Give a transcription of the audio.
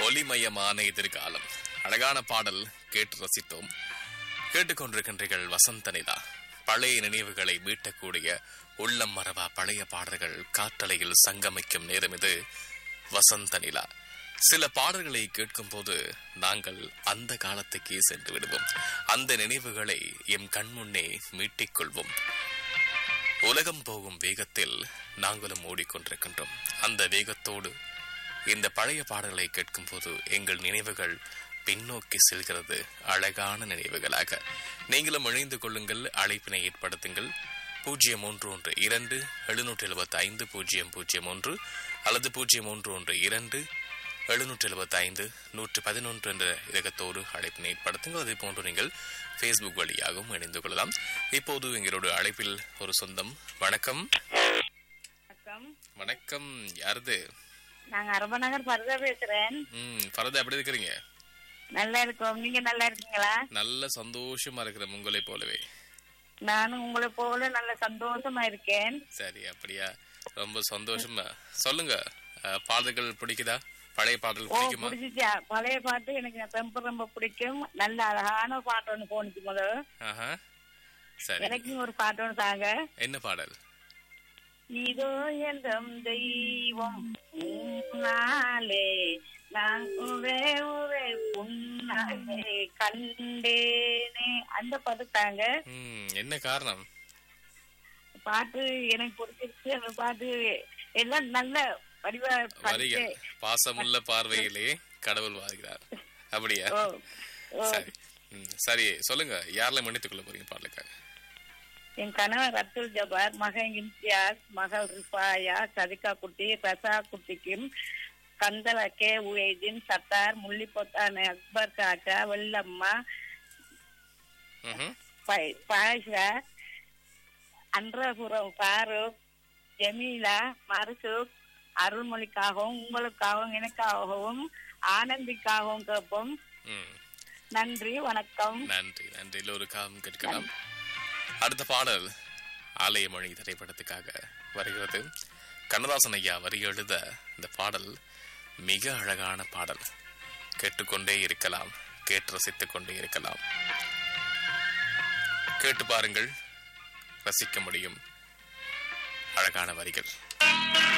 ஒளிமயமான எதிர்காலம் அழகான பாடல் கேட்டு ரசித்தோம் கேட்டுக்கொண்டிருக்கின்றீர்கள் வசந்த நிலா பழைய நினைவுகளை மீட்டக்கூடிய உள்ளம் மறவா பழைய பாடல்கள் காற்றலையில் சங்கமிக்கும் நேரம் இது வசந்த நிலா சில பாடல்களை கேட்கும் போது நாங்கள் அந்த காலத்துக்கே சென்று விடுவோம் அந்த நினைவுகளை எம் கண்முன்னே மீட்டிக் கொள்வோம் உலகம் போகும் வேகத்தில் நாங்களும் ஓடிக்கொண்டிருக்கின்றோம் அந்த வேகத்தோடு இந்த பழைய பாடல்களை கேட்கும்போது எங்கள் நினைவுகள் பின்னோக்கி செல்கிறது அழகான நினைவுகளாக நீங்களும் இணைந்து கொள்ளுங்கள் அழைப்பினை ஏற்படுத்துங்கள் பூஜ்ஜியம் ஒன்று ஒன்று இரண்டு எழுநூற்றி எழுபத்தி ஐந்து பூஜ்ஜியம் பூஜ்ஜியம் ஒன்று அல்லது பூஜ்ஜியம் ஒன்று ஒன்று இரண்டு எழுநூற்றி எழுபத்தி ஐந்து நூற்று பதினொன்று என்ற இலக்கத்தோடு அழைப்பினை ஏற்படுத்துங்கள் அதே போன்று நீங்கள் ஃபேஸ்புக் வழியாகவும் இணைந்து கொள்ளலாம் இப்போது எங்களோட அழைப்பில் ஒரு சொந்தம் வணக்கம் வணக்கம் வணக்கம் யாருது நாங்க அரபநகர் பரதா பேசுறேன் ம் பரதா எப்படி இருக்கிறீங்க நல்லா இருக்கோம் நீங்க நல்லா இருக்கீங்களா நல்ல சந்தோஷமா இருக்கிறேன் உங்களை போலவே நானும் உங்களை போல நல்ல சந்தோஷமா இருக்கேன் சரி அப்படியா ரொம்ப சந்தோஷமா சொல்லுங்க அஹ், பாடல்கள் பிடிக்குதா பழைய பாடல் ஓ பிடிக்குமா பிடிச்சிச்சா பழைய பாட்டு எனக்கு ரொம்ப ரொம்ப பிடிக்கும் நல்ல அழகான பாட்டு ஒண்ணு போனுச்சு முதல் ஆஹா சரி எனக்கும் ஒரு பாட்டு ஒண்ணு தாங்க என்ன பாடல் இதோ எந்தம் தெய்வம் உன்னாலே நான் உரே உரே புன்னாலே கண்டேனே அந்த பாட்டு தாங்க ம் என்ன காரணம் பாட்டு எனக்கு பிடிச்சிருச்சு அந்த பாட்டு எல்லாம் நல்ல வடிவா வரிகள் படிச்சு பாசமுள்ள பார்வையிலே கடவுள் வாழ்கிறார் அப்படியா ஓ ஓ சரி ம், சரி சொல்லுங்க யாரெல்லாம் மன்னித்துக் கொள்ள போறீங்க பாடலுக்காக என் கணவர் அப்துல் ஜபார் மகன் இம்தியாஸ் மகள் ரிஃபாயா சதிகா குட்டி ரசா குட்டிக்கும் கந்தல கே உயதின் சத்தார் முள்ளிப்பொத்தான் அக்பர் காக்கா வெள்ளம்மா ம்ஹும். பை- பாஷா அன்றபுரம் ஃபாரூக் ஜமீலா மருசுக் அருள்மொழிக்காகவும் உங்களுக்காகவும் எனக்காகவும் ஆனந்திக்காகவும் கேட்போம் ம் நன்றி வணக்கம் நன்றி நன்றி எல்லோருக்காகவும் கேட்கலாம் அடுத்த பாடல் ஆலயமொழி திரைப்படத்துக்காக வருகிறது கண்ணதாசன் ஐயா வரி எழுத இந்த பாடல் மிக அழகான பாடல் கேட்டுக்கொண்டே இருக்கலாம் கேட்டு ரசித்துக் கொண்டே இருக்கலாம் கேட்டு பாருங்கள் ரசிக்க முடியும் அழகான வரிகள்